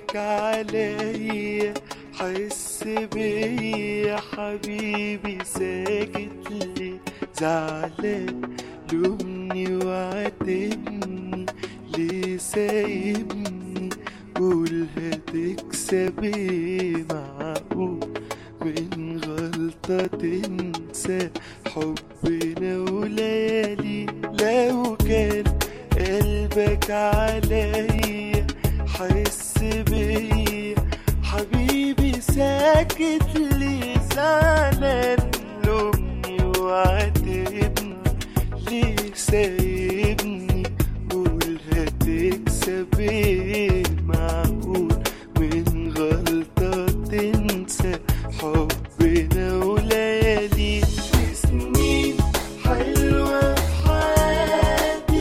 قلبك عليا حس بيا حبيبي ساكت ليه زعلان لومني وعاتبني ليه سايبني قول هتكسب ايه معقول من غلطة تنسى حبنا وليالي لو كان قلبك عليا حس بيا حبيبي ساكت لي زعلان لومني وعاتبني ليه سايبني قول هتكسب ايه معقول من غلطة تنسى حبنا وليالي سنين حلوة في حياتي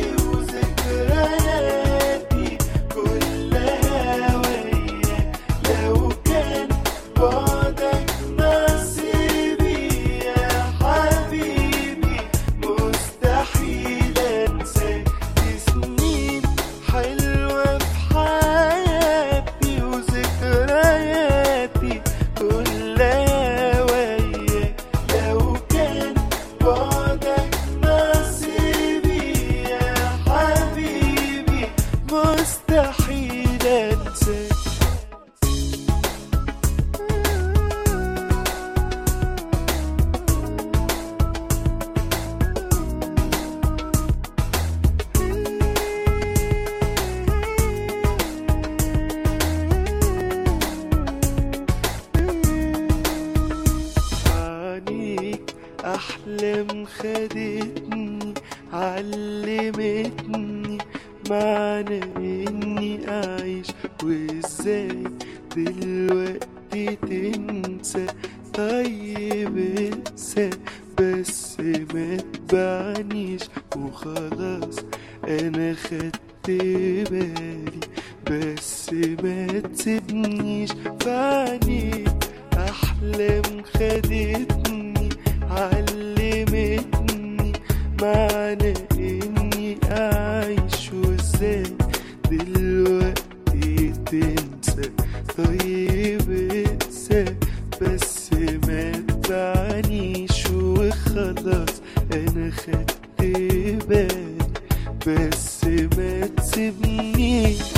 وذكرياتي كلها وياك لو كان بعدك نصيبي يا حبيبي مستحيل انساك دي سنين حلوة في حياتي وذكرياتي كلها وياك لو كان بعدك نصيبي يا حبيبي مستحيل انساك عنيك أحلام خدتني علمتني معنى إني أعيش وإزاي دلوقتي تنسى طيب انسى بس ما تبعنيش وخلاص أنا خدت بالي بس ما تسيبنيش فعنيك أحلام خدتني علمتني معنى إني أعيش وإزاي دلوقتي تنسى طيب انسى بس ما تبعنيش وخلاص أنا خدت بالي بس ما تسيبنيش